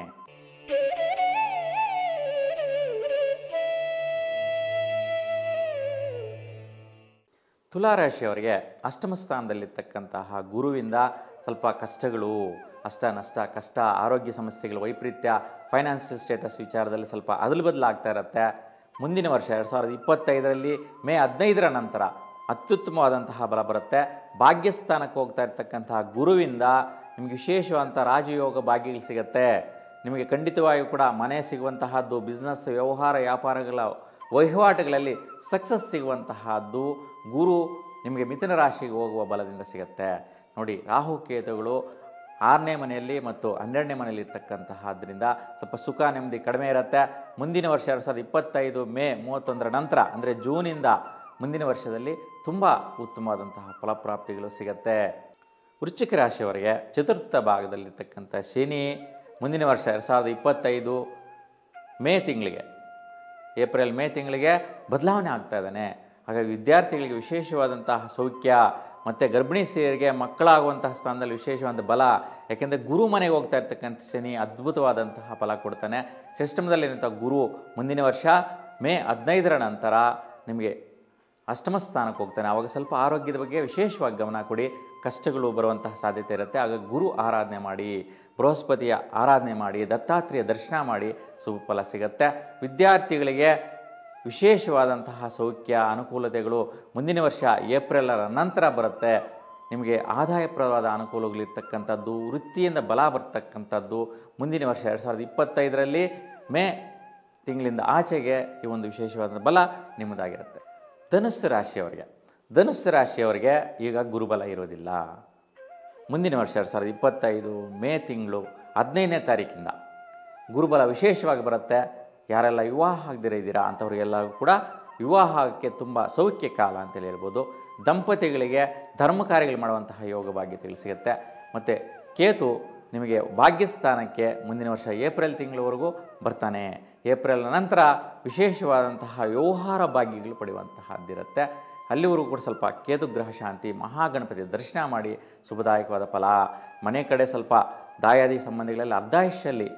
ತುಲಾರಾಶಿಯವರಿಗೆ ಅಷ್ಟಮ ಸ್ಥಾನದಲ್ಲಿರ್ತಕ್ಕಂತಹ ಗುರುವಿಂದ ಸ್ವಲ್ಪ ಕಷ್ಟಗಳು ಅಷ್ಟ ನಷ್ಟ ಕಷ್ಟ ಆರೋಗ್ಯ ಸಮಸ್ಯೆಗಳು ವೈಪರೀತ್ಯ ಫೈನಾನ್ಷಿಯಲ್ ಸ್ಟೇಟಸ್ ವಿಚಾರದಲ್ಲಿ ಸ್ವಲ್ಪ ಅದಲು ಬದಲಾಗ್ತಾ ಇರುತ್ತೆ ಮುಂದಿನ ವರ್ಷ ಎರಡು ಸಾವಿರದ ಇಪ್ಪತ್ತೈದರಲ್ಲಿ ಮೇ ಹದಿನೈದರ ನಂತರ ಅತ್ಯುತ್ತಮವಾದಂತಹ ಬಲ ಬರುತ್ತೆ ಭಾಗ್ಯಸ್ಥಾನಕ್ಕೆ ಹೋಗ್ತಾ ಇರ್ತಕ್ಕಂತಹ ಗುರುವಿಂದ ನಿಮಗೆ ವಿಶೇಷವಾದಂಥ ರಾಜಯೋಗ ಭಾಗ್ಯಗಳು ಸಿಗುತ್ತೆ ನಿಮಗೆ ಖಂಡಿತವಾಗಿಯೂ ಕೂಡ ಮನೆ ಸಿಗುವಂತಹದ್ದು ಬಿಸ್ನೆಸ್ ವ್ಯವಹಾರ ವ್ಯಾಪಾರಗಳ ವಹಿವಾಟುಗಳಲ್ಲಿ ಸಕ್ಸಸ್ ಸಿಗುವಂತಹದ್ದು ಗುರು ನಿಮಗೆ ಮಿಥುನ ರಾಶಿಗೆ ಹೋಗುವ ಬಲದಿಂದ ಸಿಗುತ್ತೆ ನೋಡಿ ರಾಹು ಕೇತುಗಳು ಆರನೇ ಮನೆಯಲ್ಲಿ ಮತ್ತು ಹನ್ನೆರಡನೇ ಮನೆಯಲ್ಲಿ ಇರ್ತಕ್ಕಂತಹದ್ರಿಂದ ಸ್ವಲ್ಪ ಸುಖ ನೆಮ್ಮದಿ ಕಡಿಮೆ ಇರುತ್ತೆ ಮುಂದಿನ ವರ್ಷ ಎರಡು ಸಾವಿರದ ಇಪ್ಪತ್ತೈದು ಮೇ ಮೂವತ್ತೊಂದರ ನಂತರ ಅಂದರೆ ಜೂನಿಂದ ಮುಂದಿನ ವರ್ಷದಲ್ಲಿ ತುಂಬ ಉತ್ತಮವಾದಂತಹ ಫಲಪ್ರಾಪ್ತಿಗಳು ಸಿಗತ್ತೆ ವೃಶ್ಚಿಕ ರಾಶಿಯವರಿಗೆ ಚತುರ್ಥ ಭಾಗದಲ್ಲಿರ್ತಕ್ಕಂಥ ಶನಿ ಮುಂದಿನ ವರ್ಷ ಎರಡು ಸಾವಿರದ ಇಪ್ಪತ್ತೈದು ಮೇ ತಿಂಗಳಿಗೆ ಏಪ್ರಿಲ್ ಮೇ ತಿಂಗಳಿಗೆ ಬದಲಾವಣೆ ಆಗ್ತಾ ಇದ್ದಾನೆ ಹಾಗಾಗಿ ವಿದ್ಯಾರ್ಥಿಗಳಿಗೆ ವಿಶೇಷವಾದಂತಹ ಸೌಖ್ಯ ಮತ್ತು ಗರ್ಭಿಣಿ ಸ್ತ್ರೀಯರಿಗೆ ಮಕ್ಕಳಾಗುವಂತಹ ಸ್ಥಾನದಲ್ಲಿ ವಿಶೇಷವಾದ ಬಲ ಯಾಕೆಂದರೆ ಗುರು ಮನೆಗೆ ಹೋಗ್ತಾ ಇರ್ತಕ್ಕಂಥ ಶನಿ ಅದ್ಭುತವಾದಂತಹ ಫಲ ಕೊಡ್ತಾನೆ ಸಿಸ್ಟಮ್ದಲ್ಲಿರುವಂಥ ಗುರು ಮುಂದಿನ ವರ್ಷ ಮೇ ಹದಿನೈದರ ನಂತರ ನಿಮಗೆ ಅಷ್ಟಮ ಸ್ಥಾನಕ್ಕೆ ಹೋಗ್ತಾನೆ ಆವಾಗ ಸ್ವಲ್ಪ ಆರೋಗ್ಯದ ಬಗ್ಗೆ ವಿಶೇಷವಾಗಿ ಗಮನ ಕೊಡಿ ಕಷ್ಟಗಳು ಬರುವಂತಹ ಸಾಧ್ಯತೆ ಇರುತ್ತೆ ಆಗ ಗುರು ಆರಾಧನೆ ಮಾಡಿ ಬೃಹಸ್ಪತಿಯ ಆರಾಧನೆ ಮಾಡಿ ದತ್ತಾತ್ರೇಯ ದರ್ಶನ ಮಾಡಿ ಶುಭ ಫಲ ಸಿಗುತ್ತೆ ವಿದ್ಯಾರ್ಥಿಗಳಿಗೆ ವಿಶೇಷವಾದಂತಹ ಸೌಖ್ಯ ಅನುಕೂಲತೆಗಳು ಮುಂದಿನ ವರ್ಷ ಏಪ್ರಿಲರ ನಂತರ ಬರುತ್ತೆ ನಿಮಗೆ ಆದಾಯಪ್ರದವಾದ ಅನುಕೂಲಗಳಿರ್ತಕ್ಕಂಥದ್ದು ವೃತ್ತಿಯಿಂದ ಬಲ ಬರ್ತಕ್ಕಂಥದ್ದು ಮುಂದಿನ ವರ್ಷ ಎರಡು ಸಾವಿರದ ಇಪ್ಪತ್ತೈದರಲ್ಲಿ ಮೇ ತಿಂಗಳಿಂದ ಆಚೆಗೆ ಈ ಒಂದು ವಿಶೇಷವಾದ ಬಲ ನಿಮ್ಮದಾಗಿರುತ್ತೆ ಧನುಸ್ಸು ರಾಶಿಯವರಿಗೆ ಧನುಸ್ಸು ರಾಶಿಯವರಿಗೆ ಈಗ ಗುರುಬಲ ಇರೋದಿಲ್ಲ ಮುಂದಿನ ವರ್ಷ ಎರಡು ಸಾವಿರದ ಇಪ್ಪತ್ತೈದು ಮೇ ತಿಂಗಳು ಹದಿನೈದನೇ ತಾರೀಕಿಂದ ಗುರುಬಲ ವಿಶೇಷವಾಗಿ ಬರುತ್ತೆ ಯಾರೆಲ್ಲ ವಿವಾಹ ಆಗದಿರ ಇದ್ದೀರಾ ಅಂಥವ್ರಿಗೆಲ್ಲರೂ ಕೂಡ ವಿವಾಹಕ್ಕೆ ತುಂಬ ಸೌಖ್ಯ ಕಾಲ ಅಂತೇಳಿ ಹೇಳ್ಬೋದು ದಂಪತಿಗಳಿಗೆ ಧರ್ಮ ಕಾರ್ಯಗಳು ಮಾಡುವಂತಹ ಯೋಗ ಭಾಗ್ಯತೆಗಳು ಸಿಗುತ್ತೆ ಮತ್ತು ಕೇತು ನಿಮಗೆ ಭಾಗ್ಯಸ್ಥಾನಕ್ಕೆ ಮುಂದಿನ ವರ್ಷ ಏಪ್ರಿಲ್ ತಿಂಗಳವರೆಗೂ ಬರ್ತಾನೆ ಏಪ್ರಿಲ್ ನಂತರ ವಿಶೇಷವಾದಂತಹ ವ್ಯವಹಾರ ಭಾಗ್ಯಗಳು ಪಡೆಯುವಂತಹದ್ದಿರುತ್ತೆ ಅಲ್ಲಿವರೆಗೂ ಕೂಡ ಸ್ವಲ್ಪ ಕೇತು ಗ್ರಹ ಶಾಂತಿ ಮಹಾಗಣಪತಿ ದರ್ಶನ ಮಾಡಿ ಶುಭದಾಯಕವಾದ ಫಲ ಮನೆ ಕಡೆ ಸ್ವಲ್ಪ ದಾಯಾದಿ ಸಂಬಂಧಿಗಳಲ್ಲಿ ಅರ್ಧಾಯುಷ್ಯಲ್ಲಿ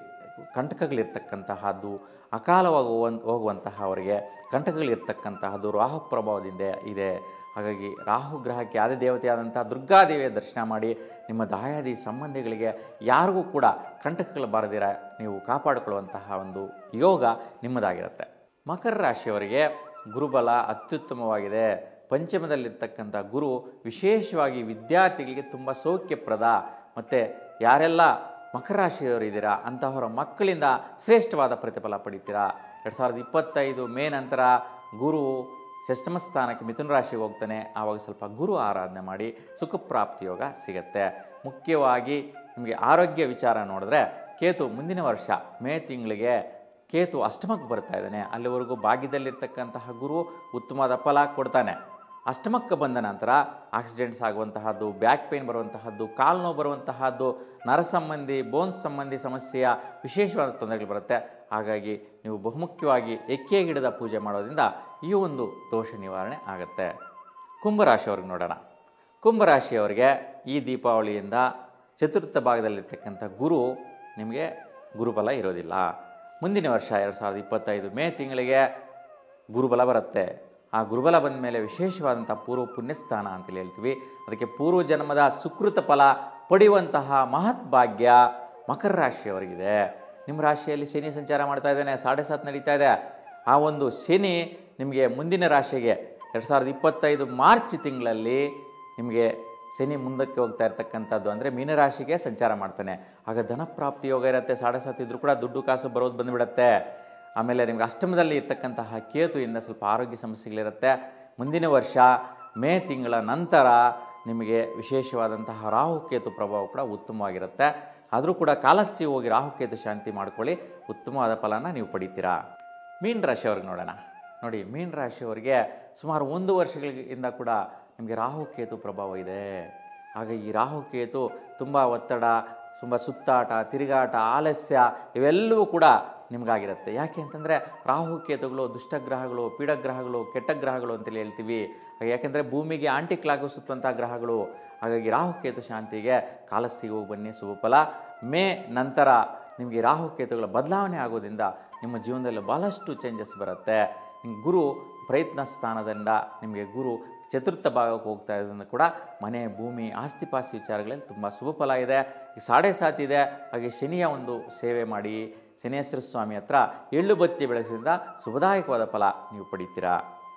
ಕಂಟಕಗಳಿರ್ತಕ್ಕಂತಹದ್ದು ಅಕಾಲವಾಗಿ ಹೋಗುವ ಹೋಗುವಂತಹ ಅವರಿಗೆ ಕಂಟಕಗಳಿರ್ತಕ್ಕಂತಹದ್ದು ರಾಹು ಪ್ರಭಾವದಿಂದ ಇದೆ ಹಾಗಾಗಿ ರಾಹು ಗ್ರಹಕ್ಕೆ ಆದಿ ದೇವತೆಯಾದಂಥ ದುರ್ಗಾದೇವಿಯ ದರ್ಶನ ಮಾಡಿ ನಿಮ್ಮ ದಾಯಾದಿ ಸಂಬಂಧಿಗಳಿಗೆ ಯಾರಿಗೂ ಕೂಡ ಕಂಟಕಗಳು ಬಾರದಿರ ನೀವು ಕಾಪಾಡಿಕೊಳ್ಳುವಂತಹ ಒಂದು ಯೋಗ ನಿಮ್ಮದಾಗಿರುತ್ತೆ ಮಕರ ರಾಶಿಯವರಿಗೆ ಗುರುಬಲ ಅತ್ಯುತ್ತಮವಾಗಿದೆ ಪಂಚಮದಲ್ಲಿರ್ತಕ್ಕಂಥ ಗುರು ವಿಶೇಷವಾಗಿ ವಿದ್ಯಾರ್ಥಿಗಳಿಗೆ ತುಂಬ ಸೌಖ್ಯಪ್ರದ ಮತ್ತು ಯಾರೆಲ್ಲ ಮಕರ ರಾಶಿಯವರು ಇದ್ದೀರಾ ಅಂತಹವರ ಮಕ್ಕಳಿಂದ ಶ್ರೇಷ್ಠವಾದ ಪ್ರತಿಫಲ ಪಡಿತೀರಾ ಎರಡು ಸಾವಿರದ ಇಪ್ಪತ್ತೈದು ಮೇ ನಂತರ ಗುರು ಷಷ್ಠಮ ಸ್ಥಾನಕ್ಕೆ ಮಿಥುನ ರಾಶಿಗೆ ಹೋಗ್ತಾನೆ ಆವಾಗ ಸ್ವಲ್ಪ ಗುರು ಆರಾಧನೆ ಮಾಡಿ ಸುಖ ಪ್ರಾಪ್ತಿ ಯೋಗ ಸಿಗುತ್ತೆ ಮುಖ್ಯವಾಗಿ ನಿಮಗೆ ಆರೋಗ್ಯ ವಿಚಾರ ನೋಡಿದ್ರೆ ಕೇತು ಮುಂದಿನ ವರ್ಷ ಮೇ ತಿಂಗಳಿಗೆ ಕೇತು ಅಷ್ಟಮಕ್ಕೆ ಬರ್ತಾ ಇದ್ದಾನೆ ಅಲ್ಲಿವರೆಗೂ ಭಾಗ್ಯದಲ್ಲಿರ್ತಕ್ಕಂತಹ ಗುರು ಉತ್ತಮವಾದ ಫಲ ಕೊಡ್ತಾನೆ ಅಷ್ಟಮಕ್ಕೆ ಬಂದ ನಂತರ ಆಕ್ಸಿಡೆಂಟ್ಸ್ ಆಗುವಂತಹದ್ದು ಬ್ಯಾಕ್ ಪೇನ್ ಬರುವಂತಹದ್ದು ಕಾಲು ನೋವು ಬರುವಂತಹದ್ದು ನರ ಸಂಬಂಧಿ ಬೋನ್ಸ್ ಸಂಬಂಧಿ ಸಮಸ್ಯೆಯ ವಿಶೇಷವಾದ ತೊಂದರೆಗಳು ಬರುತ್ತೆ ಹಾಗಾಗಿ ನೀವು ಬಹುಮುಖ್ಯವಾಗಿ ಎಕ್ಕೆ ಗಿಡದ ಪೂಜೆ ಮಾಡೋದ್ರಿಂದ ಈ ಒಂದು ದೋಷ ನಿವಾರಣೆ ಆಗುತ್ತೆ ಕುಂಭರಾಶಿಯವ್ರಿಗೆ ನೋಡೋಣ ಕುಂಭರಾಶಿಯವರಿಗೆ ಈ ದೀಪಾವಳಿಯಿಂದ ಚತುರ್ಥ ಭಾಗದಲ್ಲಿರ್ತಕ್ಕಂಥ ಗುರು ನಿಮಗೆ ಗುರುಬಲ ಇರೋದಿಲ್ಲ ಮುಂದಿನ ವರ್ಷ ಎರಡು ಸಾವಿರದ ಇಪ್ಪತ್ತೈದು ಮೇ ತಿಂಗಳಿಗೆ ಗುರುಬಲ ಬರುತ್ತೆ ಆ ಗುರುಬಲ ಬಂದ ಮೇಲೆ ವಿಶೇಷವಾದಂಥ ಪೂರ್ವ ಪುಣ್ಯಸ್ಥಾನ ಅಂತೇಳಿ ಹೇಳ್ತೀವಿ ಅದಕ್ಕೆ ಪೂರ್ವ ಜನ್ಮದ ಸುಕೃತ ಫಲ ಪಡೆಯುವಂತಹ ಮಹತ್ ಭಾಗ್ಯ ಮಕರ ರಾಶಿಯವರಿಗಿದೆ ನಿಮ್ಮ ರಾಶಿಯಲ್ಲಿ ಶನಿ ಸಂಚಾರ ಮಾಡ್ತಾ ಇದ್ದಾನೆ ಸಾಡೆ ಸಾತ್ ನಡೀತಾ ಇದೆ ಆ ಒಂದು ಶನಿ ನಿಮಗೆ ಮುಂದಿನ ರಾಶಿಗೆ ಎರಡು ಸಾವಿರದ ಇಪ್ಪತ್ತೈದು ಮಾರ್ಚ್ ತಿಂಗಳಲ್ಲಿ ನಿಮಗೆ ಶನಿ ಮುಂದಕ್ಕೆ ಹೋಗ್ತಾ ಇರ್ತಕ್ಕಂಥದ್ದು ಅಂದರೆ ಮೀನರಾಶಿಗೆ ಸಂಚಾರ ಮಾಡ್ತಾನೆ ಆಗ ಧನಪ್ರಾಪ್ತಿ ಯೋಗ ಇರುತ್ತೆ ಸಾಡೆ ಸಾತ್ ಇದ್ರೂ ಕೂಡ ದುಡ್ಡು ಕಾಸು ಬರೋದು ಬಂದುಬಿಡುತ್ತೆ ಆಮೇಲೆ ನಿಮ್ಗೆ ಅಷ್ಟಮದಲ್ಲಿ ಇರ್ತಕ್ಕಂತಹ ಕೇತುವಿಂದ ಸ್ವಲ್ಪ ಆರೋಗ್ಯ ಸಮಸ್ಯೆಗಳಿರುತ್ತೆ ಮುಂದಿನ ವರ್ಷ ಮೇ ತಿಂಗಳ ನಂತರ ನಿಮಗೆ ವಿಶೇಷವಾದಂತಹ ರಾಹುಕೇತು ಪ್ರಭಾವ ಕೂಡ ಉತ್ತಮವಾಗಿರುತ್ತೆ ಆದರೂ ಕೂಡ ಕಾಲಸ್ಸಿ ಹೋಗಿ ರಾಹುಕೇತು ಶಾಂತಿ ಮಾಡ್ಕೊಳ್ಳಿ ಉತ್ತಮವಾದ ಫಲನ ನೀವು ಪಡಿತೀರಾ ಮೀನ ರಾಶಿಯವ್ರಿಗೆ ನೋಡೋಣ ನೋಡಿ ಮೀನ ರಾಶಿಯವರಿಗೆ ಸುಮಾರು ಒಂದು ವರ್ಷಗಳಿಂದ ಕೂಡ ನಿಮಗೆ ರಾಹುಕೇತು ಪ್ರಭಾವ ಇದೆ ಆಗ ಈ ರಾಹುಕೇತು ತುಂಬ ಒತ್ತಡ ತುಂಬ ಸುತ್ತಾಟ ತಿರುಗಾಟ ಆಲಸ್ಯ ಇವೆಲ್ಲವೂ ಕೂಡ ನಿಮಗಾಗಿರುತ್ತೆ ಯಾಕೆ ಅಂತಂದರೆ ರಾಹುಕೇತುಗಳು ದುಷ್ಟಗ್ರಹಗಳು ಪೀಡಗ್ರಹಗಳು ಕೆಟ್ಟ ಗ್ರಹಗಳು ಅಂತೇಳಿ ಹೇಳ್ತೀವಿ ಯಾಕೆಂದರೆ ಭೂಮಿಗೆ ಆಂಟಿಕ್ಲಾಗಿಸುತ್ತಂಥ ಗ್ರಹಗಳು ಹಾಗಾಗಿ ರಾಹುಕೇತು ಶಾಂತಿಗೆ ಕಾಲಸ್ಸಿಗೆ ಹೋಗಿ ಬನ್ನಿ ಶುಭ ಫಲ ಮೇ ನಂತರ ನಿಮಗೆ ರಾಹುಕೇತುಗಳ ಬದಲಾವಣೆ ಆಗೋದ್ರಿಂದ ನಿಮ್ಮ ಜೀವನದಲ್ಲಿ ಭಾಳಷ್ಟು ಚೇಂಜಸ್ ಬರುತ್ತೆ ನಿಮ್ಗೆ ಗುರು ಪ್ರಯತ್ನ ಸ್ಥಾನದಿಂದ ನಿಮಗೆ ಗುರು ಚತುರ್ಥ ಭಾಗಕ್ಕೆ ಹೋಗ್ತಾ ಇರೋದ್ರಿಂದ ಕೂಡ ಮನೆ ಭೂಮಿ ಆಸ್ತಿ ಪಾಸ್ತಿ ವಿಚಾರಗಳಲ್ಲಿ ತುಂಬ ಶುಭ ಫಲ ಇದೆ ಈ ಸಾಡೆ ಸಾತ್ ಇದೆ ಹಾಗೆ ಶನಿಯ ಒಂದು ಸೇವೆ ಮಾಡಿ ಶನೇಶ್ವರ ಸ್ವಾಮಿ ಹತ್ರ ಎಳ್ಳು ಬತ್ತಿ ಬೆಳೆಸೋದ್ರಿಂದ ಶುಭದಾಯಕವಾದ ಫಲ ನೀವು ಪಡಿತೀರಾ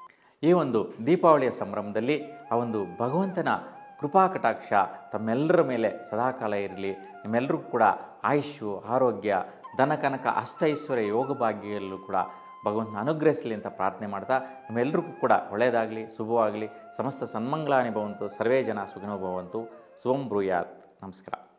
ಈ ಒಂದು ದೀಪಾವಳಿಯ ಸಂಭ್ರಮದಲ್ಲಿ ಆ ಒಂದು ಭಗವಂತನ ಕೃಪಾ ಕಟಾಕ್ಷ ತಮ್ಮೆಲ್ಲರ ಮೇಲೆ ಸದಾಕಾಲ ಇರಲಿ ನಿಮ್ಮೆಲ್ಲರಿಗೂ ಕೂಡ ಆಯುಷು ಆರೋಗ್ಯ ಧನ ಕನಕ ಅಷ್ಟೈಶ್ವರ್ಯ ಯೋಗ ಭಾಗ್ಯಲ್ಲೂ ಕೂಡ ಭಗವಂತನ ಅನುಗ್ರಹಿಸಲಿ ಅಂತ ಪ್ರಾರ್ಥನೆ ಮಾಡ್ತಾ ನಿಮ್ಮೆಲ್ಲರಿಗೂ ಕೂಡ ಒಳ್ಳೆಯದಾಗಲಿ ಶುಭವಾಗಲಿ ಸಮಸ್ತ ಸನ್ಮಂಗಳಾನಿ ಭವಂತು ಸರ್ವೇ ಜನ ಸುಖಿನೋ ಭವಂತು ಶುಭಂ ಬ್ರೂಯಾತ್ ನಮಸ್ಕಾರ